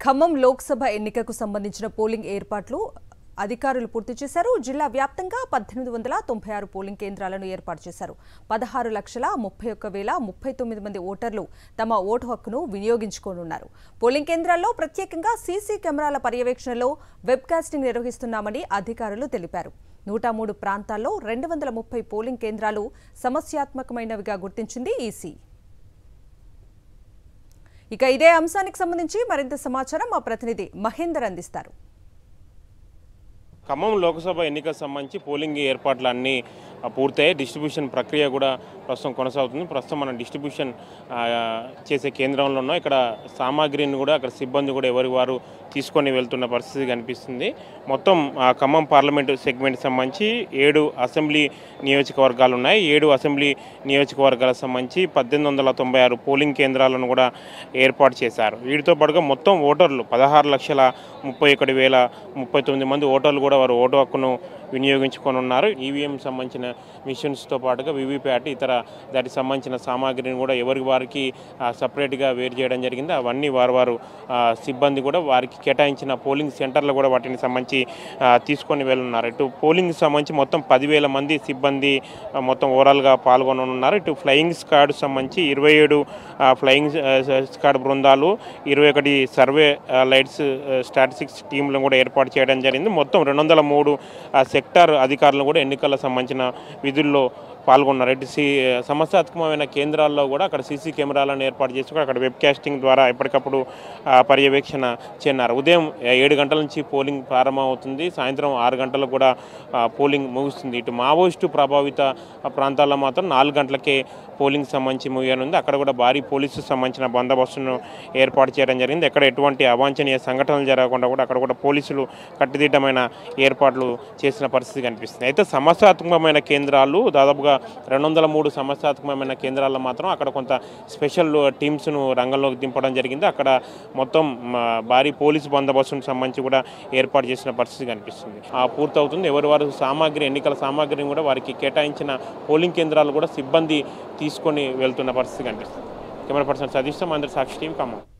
ఖమ్మం లోక్సభ ఎన్నికకు సంబంధించిన పోలింగ్ ఏర్పాట్లు అధికారులు పూర్తి చేశారు జిల్లా వ్యాప్తంగా పద్దెనిమిది వందల తొంభై ఆరు పోలింగ్ కేంద్రాలను ఏర్పాటు చేశారు పదహారు లక్షల ముప్పై ఒక్క వేల ముప్పై తొమ్మిది మంది ఓటర్లు తమ ఓటు హక్కును వినియోగించుకోనున్నారు పోలింగ్ కేంద్రాల్లో ప్రత్యేకంగా సీసీ కెమెరాల పర్యవేక్షణలో వెబ్కాస్టింగ్ నిర్వహిస్తున్నామని అధికారులు తెలిపారు నూట మూడు ప్రాంతాల్లో రెండు వందల ముప్పై పోలింగ్ కేంద్రాలు సమస్యాత్మకమైనవిగా గుర్తించింది ఈసీ ఇక ఇదే అంశానికి సంబంధించి మరింత సమాచారం మా ప్రతినిధి మహేందర్ అందిస్తారు ఖమ్మం లోక్సభ ఎన్నికలకు సంబంధించి పోలింగ్ ఏర్పాట్లు అన్నీ ఆ, పూర్తయ్యాయి డిస్ట్రిబ్యూషన్ ప్రక్రియ కూడా ప్రస్తుతం కొనసాగుతుంది ప్రస్తుతం మనం డిస్ట్రిబ్యూషన్ ఆ, చేసే కేంద్రంలో ఉన్నాం ఇక్కడ సామాగ్రిని కూడా అక్కడ సిబ్బంది కూడా ఎవరి వారు తీసుకొని వెళ్తున్న పరిస్థితి కనిపిస్తుంది మొత్తం ఆ, ఖమ్మం పార్లమెంటు సెగ్మెంట్ సంబంధించి ఏడు అసెంబ్లీ నియోజకవర్గాలు ఉన్నాయి ఏడు అసెంబ్లీ నియోజకవర్గాలకు సంబంధించి పద్దెనిమిది వందల తొంభై ఆరు పోలింగ్ కేంద్రాలను కూడా ఏర్పాటు చేశారు వీటితో పాటుగా మొత్తం ఓటర్లు పదహారు లక్షల ముప్పై ఒకటి వేల ముప్పై తొమ్మిది మంది ఓటర్లు కూడా వారు ఓటు హక్కును వినియోగించుకొని ఉన్నారు ఈవీఎం సంబంధించిన మిషన్స్తో పాటుగా వివిప్యాట్ ఇతర దానికి సంబంధించిన సామాగ్రిని కూడా ఎవరి వారికి ఆ, సపరేట్గా వేరు చేయడం జరిగింది అవన్నీ వారు వారు ఆ, సిబ్బంది కూడా వారికి కేటాయించిన పోలింగ్ సెంటర్లు కూడా వాటిని సంబంధించి ఆ, తీసుకొని వెళ్ళున్నారు ఇటు పోలింగ్ సంబంధించి మొత్తం పదివేల మంది సిబ్బంది ఆ, మొత్తం ఓవరాల్గా పాల్గొననున్నారు ఇటు ఫ్లయింగ్ స్క్వాడ్ సంబంధించి ఇరవై ఏడు ఫ్లయింగ్ స్క్వాడ్ బృందాలు ఇరవై ఒకటి సర్వే ఆ, లైట్స్ ఆ, స్టాటిస్టిక్స్ టీంలను కూడా ఏర్పాటు చేయడం జరిగింది మొత్తం రెండు వందల మూడు ఆ, సెక్టార్ అధికారులను కూడా ఎన్నికల సంబంధించిన విధుల్లో పాల్గొన్నారు ఇటు సి సమస్యాత్మకమైన కేంద్రాల్లో కూడా అక్కడ సీసీ కెమెరాలను ఏర్పాటు చేసి కూడా అక్కడ వెబ్ కాస్టింగ్ ద్వారా ఎప్పటికప్పుడు ఆ, పర్యవేక్షణ చేయన్నారు ఉదయం ఏడు గంటల నుంచి పోలింగ్ ప్రారంభమవుతుంది సాయంత్రం ఆరు గంటలకు కూడా ఆ, పోలింగ్ ముగుస్తుంది ఇటు మావోయిస్టు ప్రభావిత ప్రాంతాల్లో మాత్రం నాలుగు గంటలకే పోలింగ్ సంబంధించి ముగియనుంది అక్కడ కూడా భారీ పోలీసు సంబంధించిన బందోబస్తును ఏర్పాటు చేయడం జరిగింది ఎక్కడ ఎటువంటి అవాంఛనీయ సంఘటనలు జరగకుండా కూడా అక్కడ కూడా పోలీసులు కట్టుదిట్టమైన ఏర్పాట్లు చేసిన పరిస్థితి కనిపిస్తుంది అయితే సమస్యాత్మకమైన కేంద్రాలు దాదాపుగా రెండు వందల మూడు సమస్యాత్మకమైన కేంద్రాల్లో మాత్రం అక్కడ కొంత స్పెషల్ టీమ్స్ను రంగంలోకి దింపడం జరిగింది అక్కడ మొత్తం మ, భారీ పోలీసు బందోబస్తుకు సంబంధించి కూడా ఏర్పాటు చేసిన పరిస్థితి కనిపిస్తుంది ఆ పూర్తవుతుంది ఎవరి వారు సామాగ్రి ఎన్నికల సామాగ్రిని కూడా వారికి కేటాయించిన పోలింగ్ కేంద్రాలు కూడా సిబ్బంది తీసుకొని వెళ్తున్న పరిస్థితి కనిపిస్తుంది కెమెరా పర్సన్ సతీష్ అందరి సాక్షి టీం ఖమ్మం